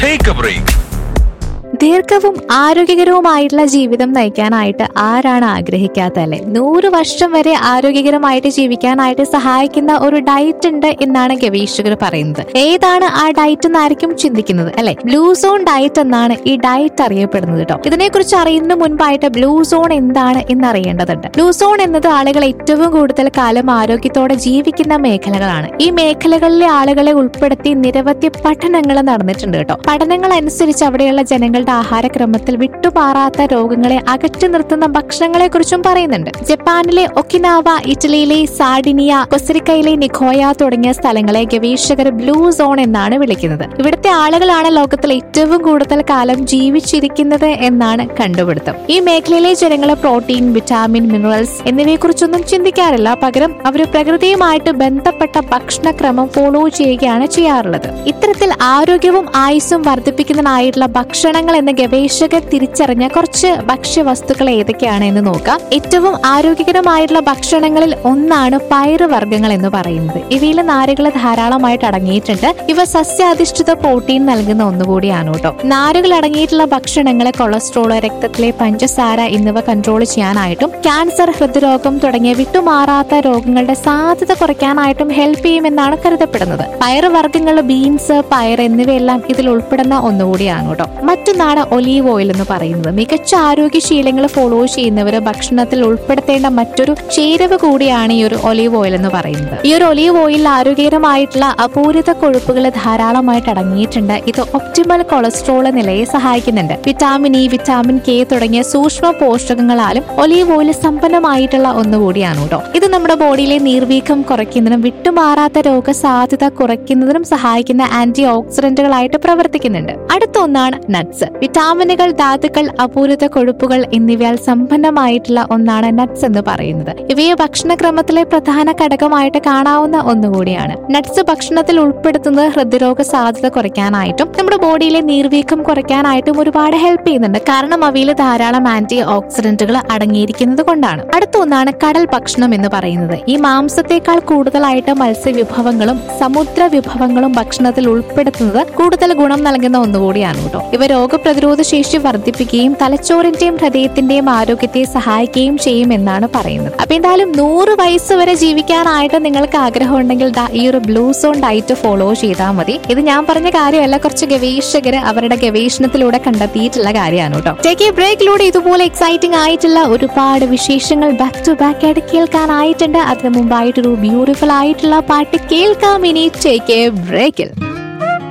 Take a break. ദീർഘവും ആരോഗ്യകരവുമായിട്ടുള്ള ജീവിതം നയിക്കാനായിട്ട് ആരാണ് ആഗ്രഹിക്കാത്തല്ലേ നൂറ് വർഷം വരെ ആരോഗ്യകരമായിട്ട് ജീവിക്കാനായിട്ട് സഹായിക്കുന്ന ഒരു ഡയറ്റ് ഉണ്ട് എന്നാണ് ഗവേഷകർ പറയുന്നത് ഏതാണ് ആ ഡയറ്റ് എന്നായിരിക്കും ചിന്തിക്കുന്നത് അല്ലെ ബ്ലൂ സോൺ ഡയറ്റ് എന്നാണ് ഈ ഡയറ്റ് അറിയപ്പെടുന്നത് കേട്ടോ ഇതിനെക്കുറിച്ച് അറിയുന്നതിന് മുൻപായിട്ട് ബ്ലൂ സോൺ എന്താണ് എന്ന് അറിയേണ്ടതുണ്ട് ബ്ലൂ സോൺ എന്നത് ആളുകൾ ഏറ്റവും കൂടുതൽ കാലം ആരോഗ്യത്തോടെ ജീവിക്കുന്ന മേഖലകളാണ് ഈ മേഖലകളിലെ ആളുകളെ ഉൾപ്പെടുത്തി നിരവധി പഠനങ്ങൾ നടന്നിട്ടുണ്ട് കേട്ടോ പഠനങ്ങൾ അനുസരിച്ച് അവിടെയുള്ള ജനങ്ങളുടെ ആഹാരക്രമത്തിൽ വിട്ടുമാറാത്ത രോഗങ്ങളെ അകറ്റി നിർത്തുന്ന ഭക്ഷണങ്ങളെ കുറിച്ചും പറയുന്നുണ്ട് ജപ്പാനിലെ ഒക്കിനാവ ഇറ്റലിയിലെ സാഡിനിയ കൊസരിക്കയിലെ നിഖോയ തുടങ്ങിയ സ്ഥലങ്ങളെ ഗവേഷകർ ബ്ലൂ സോൺ എന്നാണ് വിളിക്കുന്നത് ഇവിടുത്തെ ആളുകളാണ് ലോകത്തിൽ ഏറ്റവും കൂടുതൽ കാലം ജീവിച്ചിരിക്കുന്നത് എന്നാണ് കണ്ടുപിടുത്തം ഈ മേഖലയിലെ ജനങ്ങൾ പ്രോട്ടീൻ വിറ്റാമിൻ മിനറൽസ് എന്നിവയെ കുറിച്ചൊന്നും ചിന്തിക്കാറില്ല പകരം അവർ പ്രകൃതിയുമായിട്ട് ബന്ധപ്പെട്ട ഭക്ഷണക്രമം ഫോളോ ചെയ്യുകയാണ് ചെയ്യാറുള്ളത് ഇത്തരത്തിൽ ആരോഗ്യവും ആയുസ്സും വർദ്ധിപ്പിക്കുന്നതിനായിട്ടുള്ള ഭക്ഷണങ്ങൾ എന്ന ഗവേഷകർ തിരിച്ചറിഞ്ഞ കുറച്ച് ഭക്ഷ്യവസ്തുക്കൾ ഏതൊക്കെയാണ് എന്ന് നോക്കാം ഏറ്റവും ആരോഗ്യകരമായിട്ടുള്ള ഭക്ഷണങ്ങളിൽ ഒന്നാണ് പയറുവർഗ്ഗങ്ങൾ എന്ന് പറയുന്നത് ഇവയിൽ നാരുകൾ ധാരാളമായിട്ട് അടങ്ങിയിട്ടുണ്ട് ഇവ സസ്യാധിഷ്ഠിത പ്രോട്ടീൻ നൽകുന്ന ഒന്നുകൂടിയാണ് കേട്ടോ നാരുകൾ അടങ്ങിയിട്ടുള്ള ഭക്ഷണങ്ങൾ കൊളസ്ട്രോൾ രക്തത്തിലെ പഞ്ചസാര എന്നിവ കൺട്രോൾ ചെയ്യാനായിട്ടും ക്യാൻസർ ഹൃദ്രോഗം തുടങ്ങിയ വിട്ടുമാറാത്ത രോഗങ്ങളുടെ സാധ്യത കുറയ്ക്കാനായിട്ടും ഹെൽപ്പ് ചെയ്യുമെന്നാണ് കരുതപ്പെടുന്നത് പയറുവർഗ്ഗങ്ങൾ ബീൻസ് പയർ എന്നിവയെല്ലാം ഇതിൽ ഉൾപ്പെടുന്ന ഒന്നുകൂടിയാണ് കേട്ടോ മറ്റൊന്നാണ് ഒലീവ് ഓയിൽ എന്ന് പറയുന്നത് മികച്ച ആരോഗ്യശീലങ്ങൾ ഫോളോ ചെയ്യുന്നവർ ഭക്ഷണത്തിൽ ഉൾപ്പെടുത്തേണ്ട മറ്റൊരു ചേരുവ കൂടിയാണ് ഈ ഒരു ഒലീവ് ഓയിൽ എന്ന് പറയുന്നത് ഈ ഒരു ഒലീവ് ഓയിൽ ആരോഗ്യകരമായിട്ടുള്ള അപൂരിത കൊഴുപ്പുകൾ ധാരാളമായിട്ട് അടങ്ങിയിട്ടുണ്ട് ഇത് ഒപ്റ്റിമൽ കൊളസ്ട്രോൾ നിലയെ സഹായിക്കുന്നുണ്ട് വിറ്റാമിൻ ഇ വിറ്റാമിൻ കെ തുടങ്ങിയ സൂക്ഷ്മ പോഷകങ്ങളാലും ഒലീവ് ഓയിൽ സമ്പന്നമായിട്ടുള്ള ഒന്നുകൂടിയാണ് കേട്ടോ ഇത് നമ്മുടെ ബോഡിയിലെ നീർവീക്കം കുറയ്ക്കുന്നതിനും വിട്ടുമാറാത്ത രോഗസാധ്യത കുറയ്ക്കുന്നതിനും സഹായിക്കുന്ന ആന്റി ഓക്സിഡന്റുകളായിട്ട് പ്രവർത്തിക്കുന്നുണ്ട് അടുത്ത ഒന്നാണ് നട്ട്സ് വിറ്റാമിനുകൾ ധാതുക്കൾ അപൂരിത കൊഴുപ്പുകൾ എന്നിവയാൽ സമ്പന്നമായിട്ടുള്ള ഒന്നാണ് നട്ട്സ് എന്ന് പറയുന്നത് ഇവയെ ഭക്ഷണക്രമത്തിലെ പ്രധാന ഘടകമായിട്ട് കാണാവുന്ന ഒന്നുകൂടിയാണ് നട്ട്സ് ഭക്ഷണത്തിൽ ഉൾപ്പെടുത്തുന്നത് ഹൃദ്രോഗ സാധ്യത കുറയ്ക്കാനായിട്ടും നമ്മുടെ ബോഡിയിലെ നീർവീക്കം കുറയ്ക്കാനായിട്ടും ഒരുപാട് ഹെൽപ്പ് ചെയ്യുന്നുണ്ട് കാരണം അവയിൽ ധാരാളം ആന്റി ഓക്സിഡന്റുകൾ അടങ്ങിയിരിക്കുന്നത് കൊണ്ടാണ് അടുത്ത ഒന്നാണ് കടൽ ഭക്ഷണം എന്ന് പറയുന്നത് ഈ മാംസത്തെക്കാൾ കൂടുതലായിട്ട് മത്സ്യവിഭവങ്ങളും സമുദ്ര വിഭവങ്ങളും ഭക്ഷണത്തിൽ ഉൾപ്പെടുത്തുന്നത് കൂടുതൽ ഗുണം നൽകുന്ന ഒന്നുകൂടിയാണ് കേട്ടോ ഇവ രോഗപ്രതിരോധ ശേഷി വർദ്ധിപ്പിക്കുകയും തലച്ചോറിന്റെയും ഹൃദയത്തിന്റെയും ആരോഗ്യത്തെ സഹായിക്കുകയും ചെയ്യും എന്നാണ് പറയുന്നത് അപ്പൊ എന്തായാലും നൂറ് വയസ്സ് വരെ ജീവിക്കാനായിട്ട് നിങ്ങൾക്ക് ആഗ്രഹം ഉണ്ടെങ്കിൽ ദാ ഈ ഒരു ബ്ലൂ സോൺ ഡയറ്റ് ഫോളോ ചെയ്താൽ മതി ഇത് ഞാൻ പറഞ്ഞ കാര്യമല്ല കുറച്ച് ഗവേഷകര് അവരുടെ ഗവേഷണത്തിലൂടെ കണ്ടെത്തിയിട്ടുള്ള കാര്യമാണ് കേട്ടോ ടേക്ക് എ ബ്രേക്കിലൂടെ ഇതുപോലെ എക്സൈറ്റിംഗ് ആയിട്ടുള്ള ഒരുപാട് വിശേഷങ്ങൾ ബാക്ക് ടു ബാക്ക് ആയിട്ട് കേൾക്കാനായിട്ടുണ്ട് അതിനു മുമ്പായിട്ടൊരു ബ്യൂട്ടിഫുൾ ആയിട്ടുള്ള പാട്ട് കേൾക്കാം ഇനി ടേക്ക് എ ബ്രേക്കിൽ